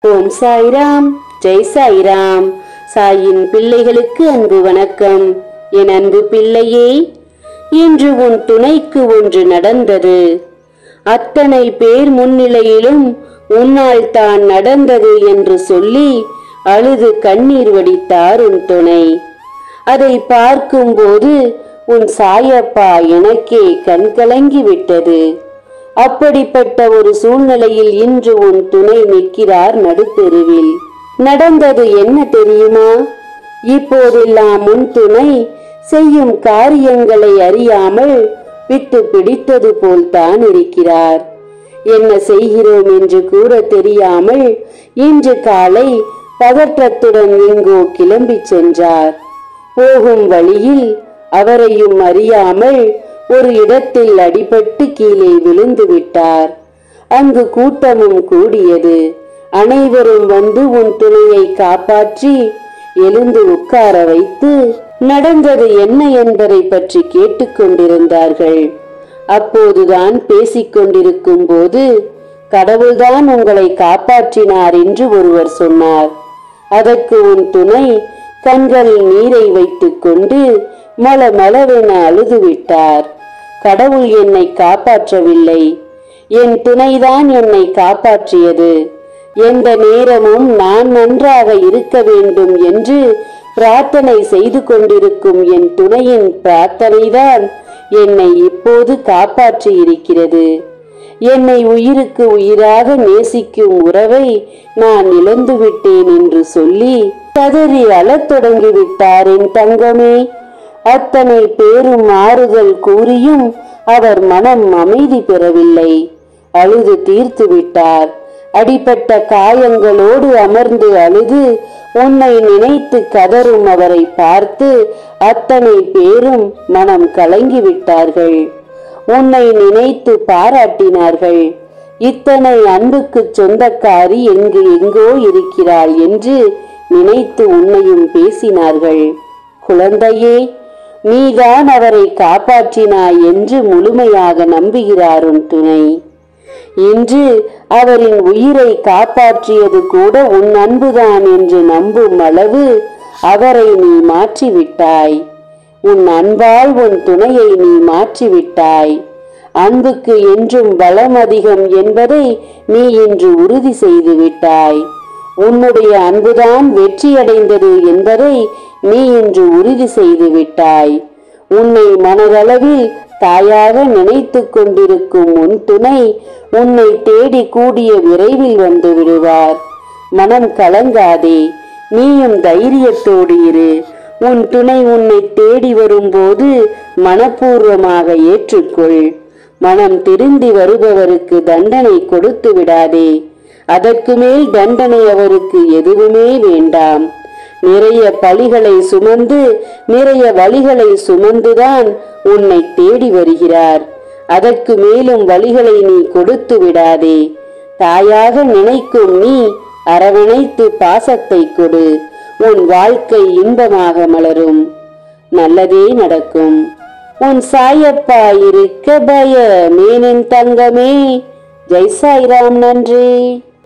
ஓம் சாய்ராம் ஜெய் சாய்ராம் சாயின் பிள்ளைகளுக்கு அன்பு வணக்கம் என் அன்பு பிள்ளையே இன்று உன் துணைக்கு ஒன்று நடந்தது அத்தனை பேர் முன்னிலையிலும் உன்னால் தான் நடந்தது என்று சொல்லி அழுது கண்ணீர் வடித்தார் உன் துணை அதை பார்க்கும்போது உன் சாயப்பா எனக்கே கண்கலங்கி விட்டது அப்படிப்பட்ட ஒரு சூழ்நிலையில் இன்று உன் துணை நிற்கிறார் நடுத்தெருவில் நடந்தது என்ன தெரியுமா இப்போதெல்லாம் உன் துணை செய்யும் காரியங்களை அறியாமல் விட்டு பிடித்தது போல்தான் இருக்கிறார் என்ன செய்கிறோம் என்று கூற தெரியாமல் இன்று காலை பதற்றத்துடன் எங்கோ கிளம்பிச் சென்றார் போகும் வழியில் அவரையும் அறியாமல் ஒரு இடத்தில் அடிபட்டு கீழே விழுந்து விட்டார் அங்கு கூட்டமும் கூடியது அனைவரும் வந்து உன் துணையை காப்பாற்றி எழுந்து உட்கார வைத்து நடந்தது என்ன என்பதை பற்றி கேட்டுக்கொண்டிருந்தார்கள் அப்போதுதான் பேசிக் கொண்டிருக்கும் போது கடவுள்தான் உங்களை காப்பாற்றினார் என்று ஒருவர் சொன்னார் அதற்கு உன் துணை கண்களில் நீரை வைத்துக் கொண்டு மல மளவென அழுது விட்டார் கடவுள் என்னை காப்பாற்றவில்லை என் துணைதான் என்னை காப்பாற்றியது எந்த நேரமும் நான் நன்றாக இருக்க வேண்டும் என்று பிரார்த்தனை செய்து கொண்டிருக்கும் என் துணையின் பிரார்த்தனைதான் என்னை இப்போது காப்பாற்றி இருக்கிறது என்னை உயிருக்கு உயிராக நேசிக்கும் உறவை நான் இழந்து விட்டேன் என்று சொல்லி கதறி அழத் தொடங்கிவிட்டார் என் தங்கமே அத்தனை பேரும் ஆறுதல் கூறியும் அவர் மனம் அமைதி பெறவில்லை அழுது தீர்த்து விட்டார் அடிபட்ட காயங்களோடு அமர்ந்து அழுது உன்னை நினைத்து கதறும் அவரை பார்த்து அத்தனை பேரும் மனம் கலங்கி விட்டார்கள் உன்னை நினைத்து பாராட்டினார்கள் இத்தனை அன்புக்கு சொந்தக்காரி எங்கு எங்கோ இருக்கிறாள் என்று நினைத்து உன்னையும் பேசினார்கள் குழந்தையே நீதான் அவரை காப்பாற்றினாய் என்று முழுமையாக நம்புகிறார் உன் துணை இன்று அவரின் உயிரை காப்பாற்றியது கூட உன் அன்புதான் என்று நம்பும் அளவு அவரை நீ மாற்றிவிட்டாய் உன் அன்பால் உன் துணையை நீ மாற்றிவிட்டாய் அன்புக்கு என்றும் பலம் அதிகம் என்பதை நீ இன்று உறுதி செய்து விட்டாய் உன்னுடைய அன்புதான் வெற்றியடைந்தது என்பதை நீ இன்று உறுதி செய்து விட்டாய் உன்னை மனதளவில் தாயாக நினைத்து கொண்டிருக்கும் உன் துணை உன்னை தேடி கூடிய விரைவில் வந்து விடுவார் மனம் கலங்காதே நீயும் தைரியத்தோடு இரு உன் துணை உன்னை தேடி வரும்போது மனப்பூர்வமாக ஏற்றுக்கொள் மனம் திருந்தி வருபவருக்கு தண்டனை கொடுத்து விடாதே அதற்கு மேல் தண்டனை அவருக்கு எதுவுமே வேண்டாம் நிறைய பழிகளை சுமந்து நிறைய வழிகளை சுமந்துதான் உன்னை தேடி வருகிறார் அதற்கு மேலும் வழிகளை நீ கொடுத்து விடாதே தாயாக நினைக்கும் நீ அரவணைத்து பாசத்தை கொடு உன் வாழ்க்கை இன்பமாக மலரும் நல்லதே நடக்கும் உன் சாயப்பா இருக்க பயமேனின் தங்கமே ஜெய் சாய்ராம் நன்றி